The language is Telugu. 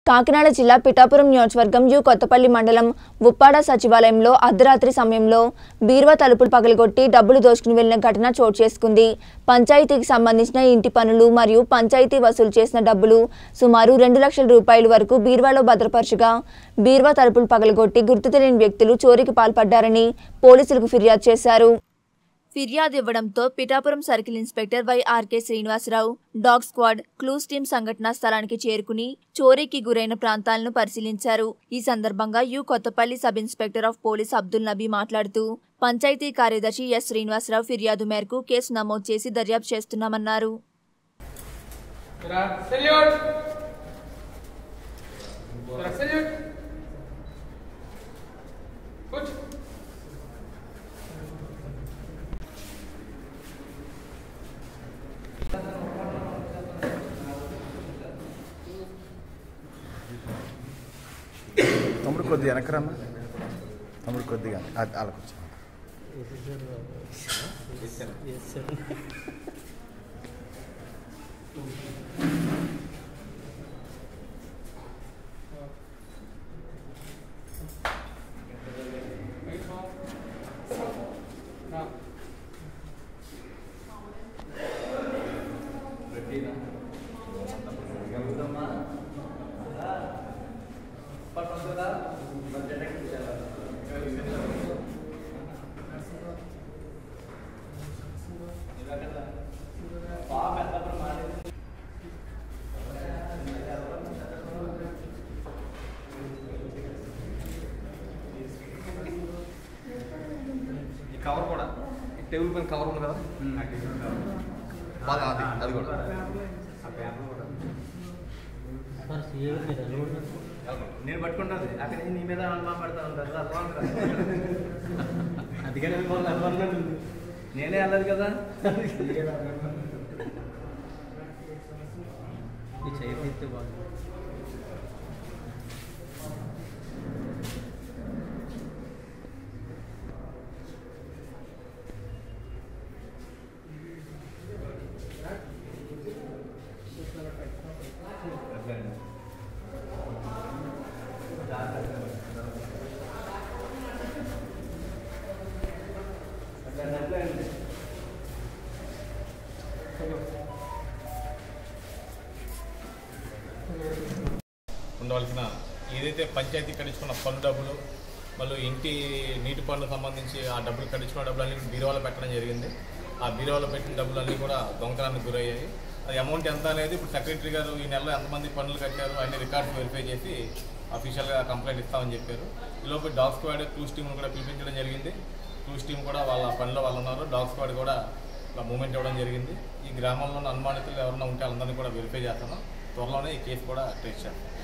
కాకినాడ జిల్లా పిఠాపురం నియోజకవర్గం యు కొత్తపల్లి మండలం ఉప్పాడ సచివాలయంలో అర్ధరాత్రి సమయంలో బీరువా తలుపులు పగలగొట్టి డబ్బులు దోచుకుని వెళ్లిన ఘటన చోటు చేసుకుంది పంచాయతీకి సంబంధించిన ఇంటి పనులు మరియు పంచాయతీ వసూలు చేసిన డబ్బులు సుమారు రెండు లక్షల రూపాయల వరకు బీరువాలో భద్రపరచగా బీరువా తలుపులు పగలగొట్టి గుర్తు తెలియని వ్యక్తులు చోరీకి పాల్పడ్డారని పోలీసులకు ఫిర్యాదు చేశారు ఫిర్యాదు ఇవ్వడంతో Pithapuram circle inspector Y R K Srinivasarao dog squad clues team సంఘటనా స్థలానికి చేరుకుని చోరీకి గురైన ప్రాంతాలను పరిశీలించారు ఈ సందర్భంగా U Kothapalli sub inspector of police Abdul Nabi మాట్లాడుతూ పంచాయతీ కార్యదర్శి ఎస్ శ్రీనివాసరావు ఫిర్యాదు మేరకు కేసు నమోదు చేసి దర్యాప్తు చేస్తున్నామన్నారు Jura, salute! Jura, salute! Good. తమ్ముడు కొద్దిగా వెనకరమ్మా తమ్ముడు కొద్దిగా అది అలా కూర్చో Now. ఈ కవర్ కూడా ఈ టేబుల్ పైన కవర్ ఉంది కదా బాగా అది అది కూడా నేను పట్టుకుంటుంది అక్కడ నుంచి నీ మీద అనుమానం పెడతా ఉంటాను అందుకని నేనే వెళ్ళదు కదా ఉండవలసిన ఏదైతే పంచాయతీ కట్టించుకున్న పన్ను డబ్బులు మళ్ళీ ఇంటి నీటి పన్ను సంబంధించి ఆ డబ్బులు కట్టించుకున్న డబ్బులు అన్ని బీరువాలో పెట్టడం జరిగింది ఆ బీరువాలో పెట్టిన డబ్బులు అన్నీ కూడా దొంగతనానికి గురయ్యాయి అది అమౌంట్ ఎంత అనేది ఇప్పుడు సెక్రటరీ గారు ఈ నెలలో ఎంతమంది పన్నులు కట్టారు అన్ని రికార్డ్స్ వెరిఫై చేసి అఫీషియల్గా కంప్లైంట్ ఇస్తామని చెప్పారు ఈలోపు డాగ్ స్క్వాడ్ క్లూస్ టీమ్ కూడా పిలిపించడం జరిగింది క్లూస్ టీం కూడా వాళ్ళ పనిలో వాళ్ళు ఉన్నారు డాగ్ స్క్వాడ్ కూడా ఇలా మూమెంట్ ఇవ్వడం జరిగింది ఈ గ్రామంలో ఉన్న అనుమానితులు ఎవరైనా ఉంటే వాళ్ళందరినీ కూడా వెరిఫై చేస్తాను త్వరలోనే ఈ కేసు కూడా ట్రేస్ చేస్తాం